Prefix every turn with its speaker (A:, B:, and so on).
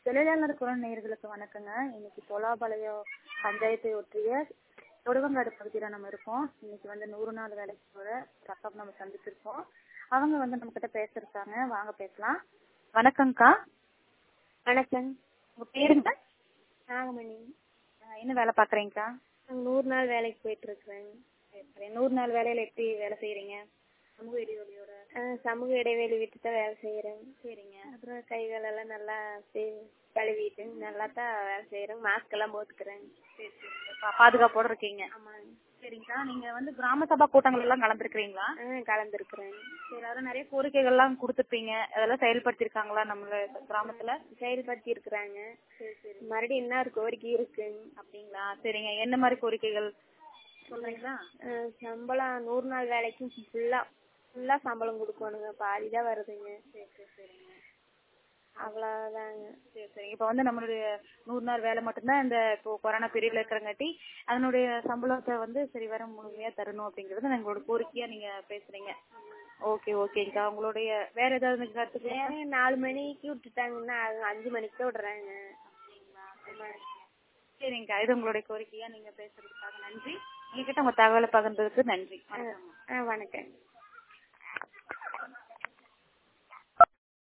A: தொழிலாளர் குரல் நேயர்களுக்கு வணக்கங்க இன்னைக்கு பொலாபாளையம் பஞ்சாயத்தை ஒற்றிய தொடுவங்காடு பகுதியில் நம்ம இருக்கோம் இன்னைக்கு வந்து நூறு நாள் வேலைக்கு போற ரக்கம் நம்ம சந்திச்சிருக்கோம் அவங்க வந்து நம்ம கிட்ட பேசிருக்காங்க வாங்க பேசலாம் வணக்கம்க்கா
B: வணக்கம்
A: உங்க பேருங்க
B: நாகமணி
A: அஹ் என்ன வேலை பாக்குறீங்கக்கா
B: நாங்கள் நூறு நாள் வேலைக்கு போயிட்டு இருக்கிறேங்க
A: சரி, சரி. நூறு நாள் வேலையில எப்படி வேலை செய்யறீங்க சமூக இடைவெளியோட
B: சமூக இடைவெளி விட்டு தான் வேலை செய்கிறேன்
A: சரிங்க
B: அப்புறம் கை காலெல்லாம் நல்லா சே- கழுவிட்டு நல்லா தான் வேலை செய்கிறேன் மாஸ்க் எல்லாம் போட்டுக்கிறேன்
A: சரி சரி பா- பாதுகாப்போட இருக்கீங்க
B: ஆமாங்க
A: சரிங்கக்கா நீங்க வந்து கிராம சபா கூட்டங்கள் எல்லாம் கலந்துருக்கீங்களா
B: ஆ கலந்துருக்குறேன்
A: சரி அதான் நிறைய கோரிக்கைகள் எல்லாம் கொடுத்துருப்பீங்க அதெல்லாம் செயல்படுத்திருக்காங்களா நம்மள கிராமத்துல
B: செயல்படுத்தி இருக்கிறாங்க மறுபடியும் இன்னொரு கோரிக்கை இருக்குங்க
A: அப்படிங்களா சரிங்க என்ன மாதிரி கோரிக்கைகள் சொல்றீங்களா
B: ஆ, சம்பளம் நூறு நாள் வேலைக்கும் ஃபுல்லா ஃபுல்லா சம்பளம் கொடுக்கணுங்க பாதி தான் வருதுங்க
A: சரி சரி சரிங்க
B: அவ்வளோதாங்க
A: சரி சரி இப்போ வந்து நம்மளுடைய நூறு நாள் வேலை மட்டும்தான் இந்த இப்போ கொரோனா பீரியட்ல இருக்கிறங்காட்டி அதனுடைய சம்பளத்தை வந்து சரி வர முழுமையா தரணும் அப்படிங்கறது எங்களோட கோரிக்கையா நீங்க பேசுறீங்க ஓகே ஓகேங்கக்கா உங்களுடைய வேற ஏதாவது கருத்துக்கு
B: வேற நாலு மணிக்கு விட்டுட்டாங்கன்னா அது அஞ்சு மணிக்கு தான் விடுறாங்க
A: சரிங்கக்கா இது உங்களுடைய கோரிக்கையா நீங்க பேசுறதுக்காக நன்றி உங்ககிட்ட உங்க தகவலை பகிர்ந்ததுக்கு நன்றி வணக்கம்
B: ஆ வணக்கம்